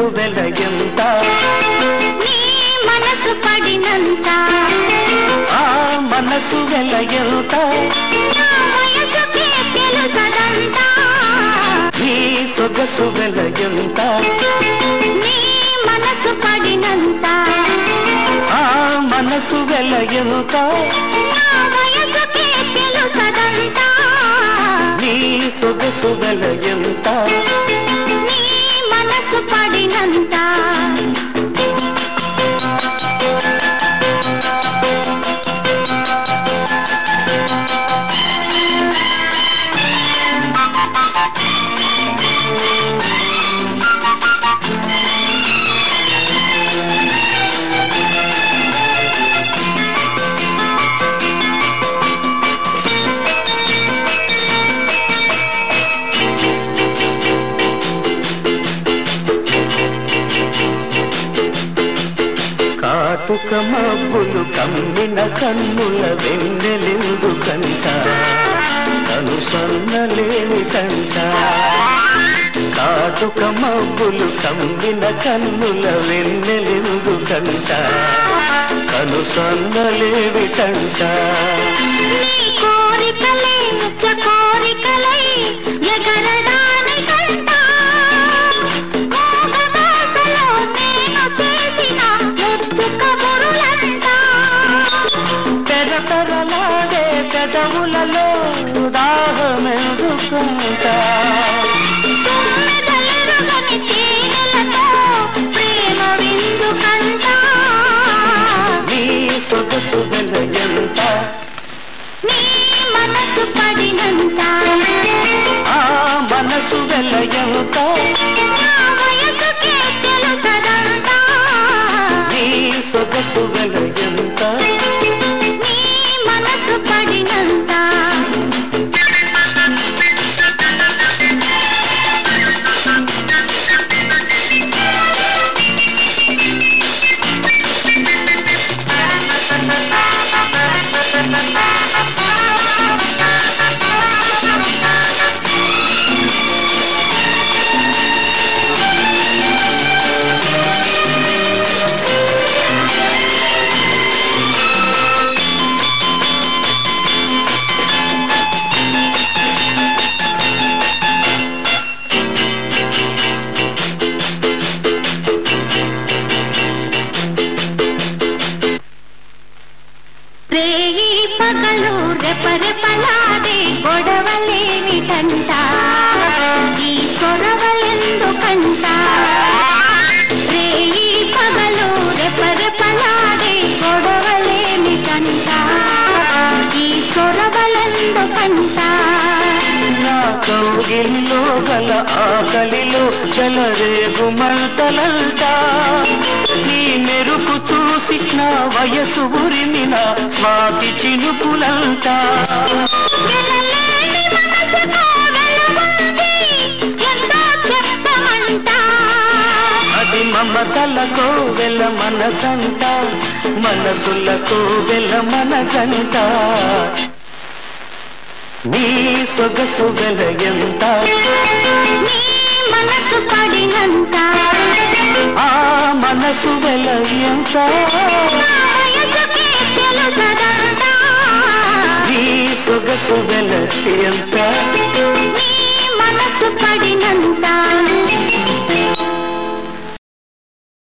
వెలయంత నీ మనసు పడినంత ఆ మనసు వెలయంత నా వయసుకే తెలుసదంతా నీ సొగసు వెలయంత నీ మనసు పడినంత ఆ మనసు వెలయంత నా వయసుకే తెలుసదంతా నీ సొగసు వెలయంత నీ మనసు పడినంత కాటుక మబ్బులు కమ్మిన కన్నుల వెన్నెలెందుకంట కను సన్నలేని కంట కాటుక మబ్బులు కమ్మిన కన్నుల వెన్నెలెందుకంట కను సన్నలేవి కంట నీ కోరికలే ఉచ్చ కోరికలై ఎగరడానికంట మోగదాసలో నేను చేసిన ముద్దు కబురులంట పెరపెరలాడే పెదవులలో దాహమెందుకంట తుమ్మెదలెరుగని తేనెలతో ప్రేమ విందుకంట నీ సొగసు వెలయంత నీ మనసు పడినంత ఆ మనసు వెలయంత నా వయసుకే తెలుసదంతా నీ సొగసు వెలయంత నీ మనసు పడినంత రేయి పగలు రెపరెపలాడే గొడవలేమిటంట ఈ కొరవలెందుకంట రేయి పగలు రెపరెపలాడే గొడవలేమిటంట ఈ కొరవలెందుకంట నా కౌగిలిలో గల ఆకలిలో చెలరేగు మంటలంట నీ మెరుపు చూసి నా వయసు ఉరిమిన స్వాతి చినుకులంట గెలలేని మనసుకు వెలుగుంది, ఎంతో చెప్పమంట అది మమతలకో వెల మనసంట మనసులకో వెల మనసంట నీ సొగసు వెలయంత నీ మనసు పడినంత ఆ మనసు వెలయంత నా వయసుకే తెలుసదంతా నీ సొగసు వెలయంత నీ మనసు పడి